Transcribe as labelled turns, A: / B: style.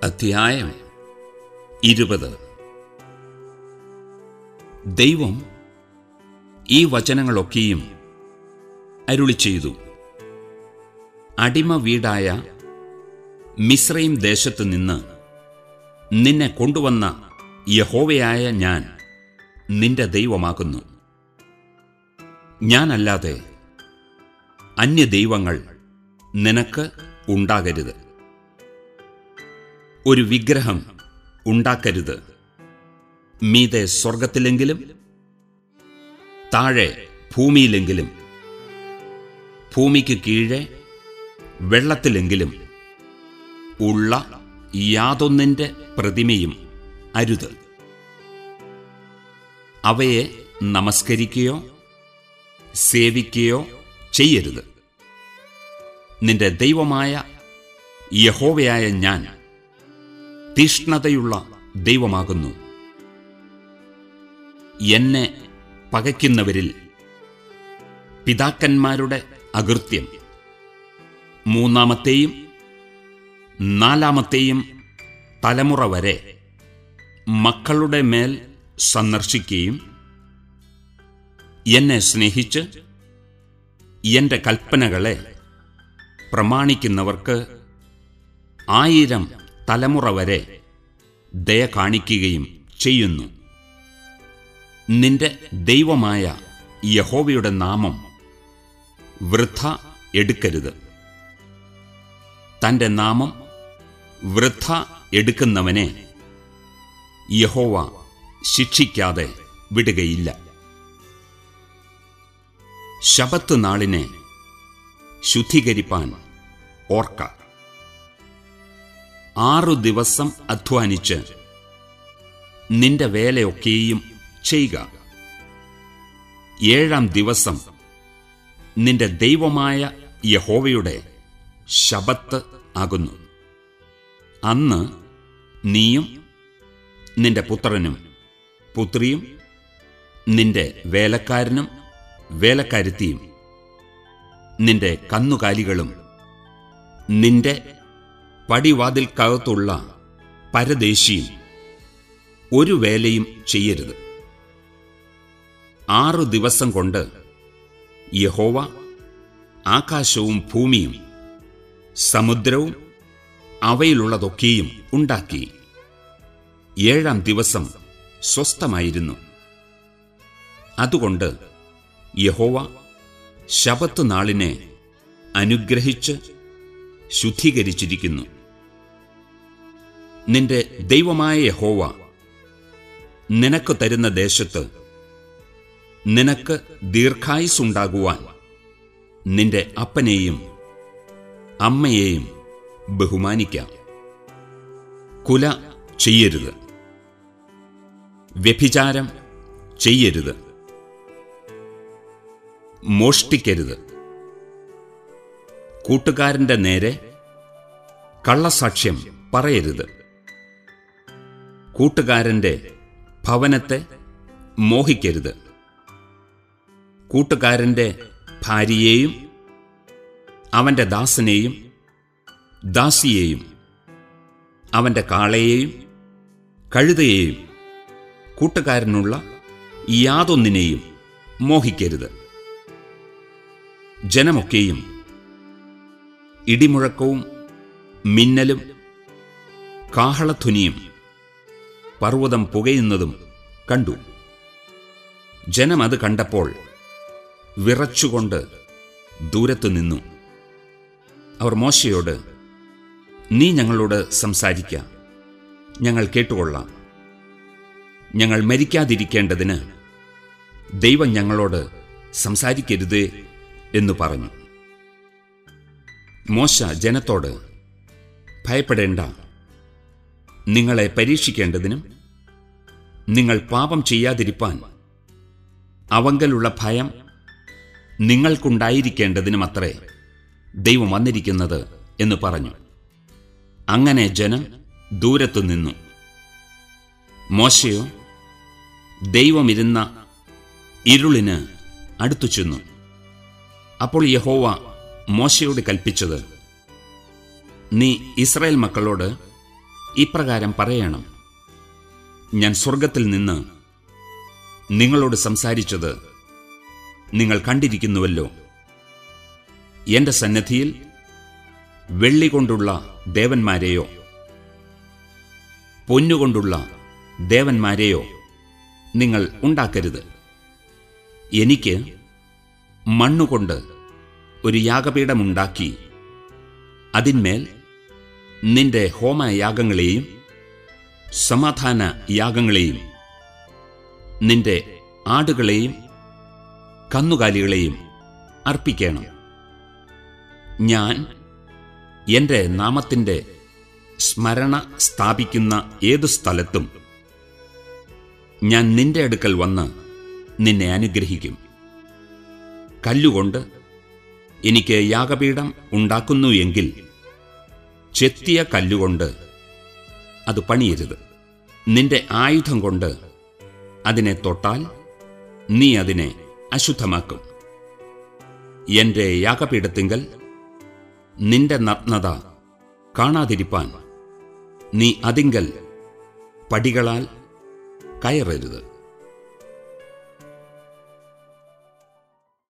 A: അധ്യായം ഇരുപത് ദൈവം ഈ വചനങ്ങളൊക്കെയും അരുളി ചെയ്തു അടിമ വീടായ മിശ്രയും ദേശത്തു നിന്ന് നിന്നെ കൊണ്ടുവന്ന യഹോവയായ ഞാൻ നിന്റെ ദൈവമാകുന്നു ഞാനല്ലാതെ അന്യദൈവങ്ങൾ നിനക്ക് ഉണ്ടാകരുത് ഒരു വിഗ്രഹം ഉണ്ടാക്കരുത് മീതെ സ്വർഗത്തിലെങ്കിലും താഴെ ഭൂമിയിലെങ്കിലും ഭൂമിക്ക് കീഴെ വെള്ളത്തിലെങ്കിലും ഉള്ള യാതൊന്നിന്റെ പ്രതിമയും അരുത് അവയെ നമസ്കരിക്കുകയോ സേവിക്കുകയോ ചെയ്യരുത് നിന്റെ ദൈവമായ യഹോവയായ ഞാൻ തീഷ്ണതയുള്ള ദൈവമാകുന്നു എന്നെ പകയ്ക്കുന്നവരിൽ പിതാക്കന്മാരുടെ അകൃത്യം മൂന്നാമത്തെയും നാലാമത്തെയും തലമുറ വരെ മക്കളുടെ മേൽ സന്ദർശിക്കുകയും എന്നെ സ്നേഹിച്ച് എന്റെ കൽപ്പനകളെ പ്രമാണിക്കുന്നവർക്ക് ആയിരം തലമുറ വരെ ദയ കാണിക്കുകയും ചെയ്യുന്നു നിന്റെ ദൈവമായ യഹോവയുടെ നാമം വൃഥ എടുക്കരുത് തന്റെ നാമം വൃഥ എടുക്കുന്നവനെ യഹോവ ശിക്ഷിക്കാതെ വിടുകയില്ല ശബത്ത് നാളിനെ ശുദ്ധീകരിപ്പാൻ ഓർക്ക ആറു ദിവസം അധ്വാനിച്ച് നിന്റെ വേലയൊക്കെയും ചെയ്യുക ഏഴാം ദിവസം നിന്റെ ദൈവമായ യഹോവയുടെ ശബത്ത് ആകുന്നു അന്ന് നീയും നിന്റെ പുത്രനും പുത്രിയും നിന്റെ വേലക്കാരനും വേലക്കാരുത്തിയും നിന്റെ കന്നുകാലികളും നിന്റെ പടിവാതിൽക്കകത്തുള്ള പരദേശിയും ഒരു വേലയും ചെയ്യരുത് ആറു ദിവസം കൊണ്ട് യഹോവ ആകാശവും ഭൂമിയും സമുദ്രവും അവയിലുള്ളതൊക്കെയും ഉണ്ടാക്കി ഏഴാം ദിവസം സ്വസ്ഥമായിരുന്നു അതുകൊണ്ട് യഹോവ ശബത്ത് നാളിനെ അനുഗ്രഹിച്ച് ശുദ്ധീകരിച്ചിരിക്കുന്നു നിന്റെ ദൈവമായ യഹോവ നിനക്ക് തരുന്ന ദേശത്ത് നിനക്ക് ദീർഘായുസുണ്ടാകുവാൻ നിന്റെ അപ്പനെയും അമ്മയെയും ബഹുമാനിക്കാം കുല ചെയ്യരുത് വ്യഭിചാരം ചെയ്യരുത് മോഷ്ടിക്കരുത് കൂട്ടുകാരന്റെ നേരെ കള്ളസാക്ഷ്യം പറയരുത് കൂട്ടുകാരന്റെ ഭവനത്തെ മോഹിക്കരുത് കൂട്ടുകാരന്റെ ഭാര്യയെയും അവന്റെ ദാസനെയും ദാസിയെയും അവന്റെ കാളയെയും കഴുതയെയും കൂട്ടുകാരനുള്ള യാതൊന്നിനെയും മോഹിക്കരുത് ജനമൊക്കെയും ഇടിമുഴക്കവും മിന്നലും കാഹളധ്വനിയും പർവ്വതം പുകയുന്നതും കണ്ടു ജനം അത് കണ്ടപ്പോൾ വിറച്ചുകൊണ്ട് ദൂരത്തു നിന്നു അവർ മോശയോട് നീ ഞങ്ങളോട് സംസാരിക്ക ഞങ്ങൾ കേട്ടുകൊള്ളാം ഞങ്ങൾ മരിക്കാതിരിക്കേണ്ടതിന് ദൈവം ഞങ്ങളോട് സംസാരിക്കരുതേ എന്നു പറഞ്ഞു മോശ ജനത്തോട് ഭയപ്പെടേണ്ട നിങ്ങളെ പരീക്ഷിക്കേണ്ടതിനും നിങ്ങൾ പാപം ചെയ്യാതിരിപ്പാൻ അവങ്കലുള്ള ഭയം നിങ്ങൾക്കുണ്ടായിരിക്കേണ്ടതിനുമത്രേ ദൈവം വന്നിരിക്കുന്നത് എന്ന് പറഞ്ഞു അങ്ങനെ ജനം ദൂരത്തു നിന്നു മോശയോ ദൈവമിരുന്ന ഇരുളിന് അടുത്തു ചെന്നു അപ്പോൾ യഹോവ മോശയോട് കൽപ്പിച്ചത് നീ ഇസ്രായേൽ മക്കളോട് ഇപ്രകാരം പറയണം ഞാൻ സ്വർഗത്തിൽ നിന്ന് നിങ്ങളോട് സംസാരിച്ചത് നിങ്ങൾ കണ്ടിരിക്കുന്നുവല്ലോ എന്റെ സന്നദ്ധിയിൽ വെള്ളി കൊണ്ടുള്ള ദേവന്മാരെയോ പൊന്നുകൊണ്ടുള്ള ദേവന്മാരെയോ നിങ്ങൾ ഉണ്ടാക്കരുത് എനിക്ക് മണ്ണുകൊണ്ട് ഒരു യാഗപീഠമുണ്ടാക്കി അതിന്മേൽ നിന്റെ ഹോമയാഗങ്ങളെയും സമാധാന യാഗങ്ങളെയും നിന്റെ ആടുകളെയും കന്നുകാലികളെയും അർപ്പിക്കണം ഞാൻ എന്റെ നാമത്തിന്റെ സ്മരണ സ്ഥാപിക്കുന്ന ഏതു സ്ഥലത്തും ഞാൻ നിന്റെ അടുക്കൽ വന്ന് നിന്നെ അനുഗ്രഹിക്കും കല്ലുകൊണ്ട് എനിക്ക് യാഗപീഠം ഉണ്ടാക്കുന്നു എങ്കിൽ ചെത്തിയ കല്ലുകൊണ്ട് അത് പണിയരുത് നിന്റെ ആയുധം കൊണ്ട് അതിനെ തൊട്ടാൽ നീ അതിനെ അശുദ്ധമാക്കും എന്റെ യാഗപീഠത്തിങ്കൽ നിന്റെ നഗ്നത കാണാതിരിപ്പാൻ നീ അതിങ്കൽ പടികളാൽ കയറരുത്